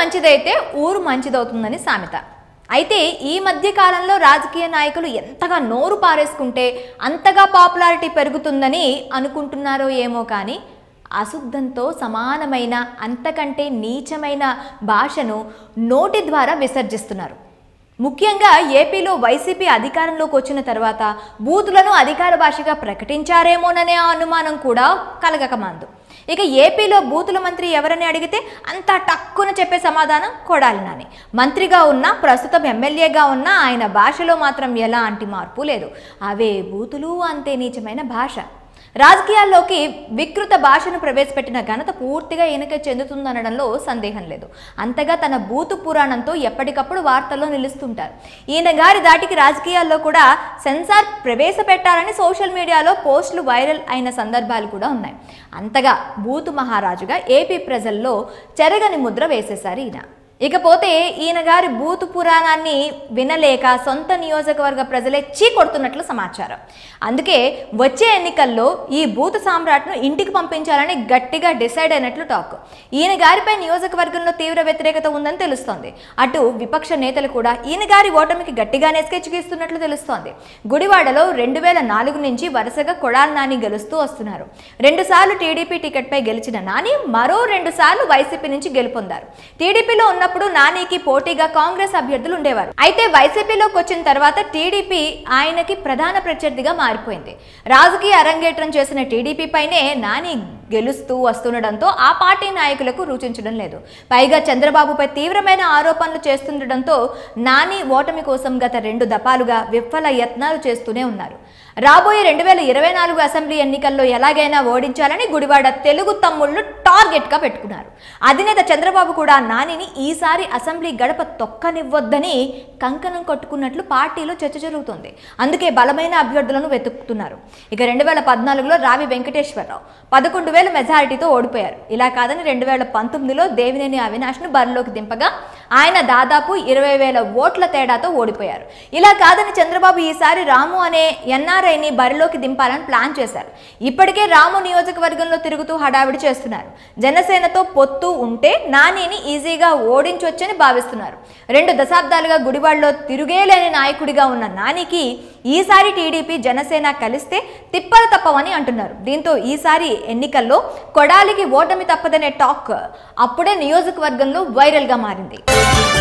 మంచిదైతే ఊరు మంచిదవుతుందని సామెత అయితే ఈ మధ్య కాలంలో రాజకీయ నాయకులు ఎంతగా నోరు పారేసుకుంటే అంతగా పాపులారిటీ పెరుగుతుందని అనుకుంటున్నారో ఏమో కానీ అశుద్ధంతో సమానమైన అంతకంటే నీచమైన భాషను నోటి ద్వారా విసర్జిస్తున్నారు ముఖ్యంగా ఏపీలో వైసీపీ అధికారంలోకి వచ్చిన తర్వాత బూతులను అధికార భాషగా ప్రకటించారేమోననే అనుమానం కూడా కలగకమాందు ఇక ఏపీలో బూతుల మంత్రి ఎవరని అడిగితే అంతా టక్కున చెప్పే సమాధానం కొడాలి నాని మంత్రిగా ఉన్న ప్రస్తుతం ఎమ్మెల్యేగా ఉన్న ఆయన భాషలో మాత్రం ఎలాంటి మార్పు లేదు అవే బూతులు అంతే నీచమైన భాష రాజకీయాల్లోకి వికృత భాషను ప్రవేశపెట్టిన ఘనత పూర్తిగా ఈయనకే చెందుతుందనడంలో సందేహం లేదు అంతగా తన బూతు పురాణంతో ఎప్పటికప్పుడు వార్తల్లో నిలుస్తుంటారు ఈయన గారి దాటికి రాజకీయాల్లో కూడా సెన్సార్ ప్రవేశపెట్టాలని సోషల్ మీడియాలో పోస్టులు వైరల్ అయిన సందర్భాలు కూడా ఉన్నాయి అంతగా బూతు మహారాజుగా ఏపీ ప్రజల్లో చెరగని ముద్ర వేసేశారు ఈయన ఇకపోతే ఈయన గారి బూతు పురాణాన్ని వినలేక సొంత నియోజకవర్గ ప్రజలే చీ కొడుతున్నట్లు సమాచారం అందుకే వచ్చే ఎన్నికల్లో ఈ బూతు సామ్రాట్ను ఇంటికి పంపించాలని గట్టిగా డిసైడ్ అయినట్లు టాక్ ఈయన గారిపై నియోజకవర్గంలో తీవ్ర వ్యతిరేకత ఉందని తెలుస్తోంది అటు విపక్ష నేతలు కూడా ఈయన గారి ఓటమికి గట్టిగానే స్కెచ్ గీస్తున్నట్లు తెలుస్తోంది గుడివాడలో రెండు వేల నాలుగు నుంచి వరుసగా కొడాలి నాని గెలుస్తూ వస్తున్నారు రెండుసార్లు టీడీపీ టికెట్పై గెలిచిన నాని మరో రెండు సార్లు వైసీపీ నుంచి గెలుపొందారు టీడీపీలో ఉన్నప్పుడు నానికి పోటీగా కాంగ్రెస్ అభ్యర్థులు ఉండేవారు అయితే వైసీపీలోకి వచ్చిన తర్వాత టీడీపీ ఆయనకి ప్రధాన ప్రత్యర్థిగా మారిపోయింది రాజకీయ అరంగేట్రం చేసిన టీడీపీ పైనే నాని గెలుస్తూ వస్తుండడంతో ఆ పార్టీ నాయకులకు రుచించడం లేదు పైగా చంద్రబాబుపై తీవ్రమైన ఆరోపణలు చేస్తుండడంతో నాని ఓటమి కోసం గత రెండు దఫాలుగా విఫల యత్నాలు చేస్తూనే ఉన్నారు రాబోయే రెండు వేల ఇరవై నాలుగు అసెంబ్లీ ఎన్నికల్లో ఎలాగైనా ఓడించాలని గుడివాడ తెలుగు తమ్ముళ్ళు టార్గెట్గా పెట్టుకున్నారు అధినేత చంద్రబాబు కూడా నానిని ఈసారి అసెంబ్లీ గడప తొక్కనివ్వొద్దని కంకణం కట్టుకున్నట్లు పార్టీలో చర్చ జరుగుతోంది అందుకే బలమైన అభ్యర్థులను వెతుకుతున్నారు ఇక రెండు వేల పద్నాలుగులో రావి వెంకటేశ్వరరావు పదకొండు వేల మెజారిటీతో ఓడిపోయారు ఇలా కాదని రెండు వేల పంతొమ్మిదిలో దేవినేని అవినాష్ను బరిలోకి దింపగా ఆయన దాదాపు ఇరవై వేల ఓట్ల తేడాతో ఓడిపోయారు ఇలా కాదని చంద్రబాబు ఈసారి రాము అనే ఎన్ఆర్ఐని బరిలోకి దింపాలని ప్లాన్ చేశారు ఇప్పటికే రాము నియోజకవర్గంలో తిరుగుతూ హడావిడి చేస్తున్నారు జనసేనతో పొత్తు ఉంటే నానిని ఈజీగా ఓడించొచ్చని భావిస్తున్నారు రెండు దశాబ్దాలుగా గుడివాడలో తిరుగేలేని నాయకుడిగా ఉన్న నానికి ఈసారి టీడీపీ జనసేన కలిస్తే తిప్పలు తప్పవని అంటున్నారు దీంతో ఈసారి ఎన్నికల్లో కొడాలికి ఓటమి తప్పదనే టాక్ అప్పుడే నియోజకవర్గంలో వైరల్గా మారింది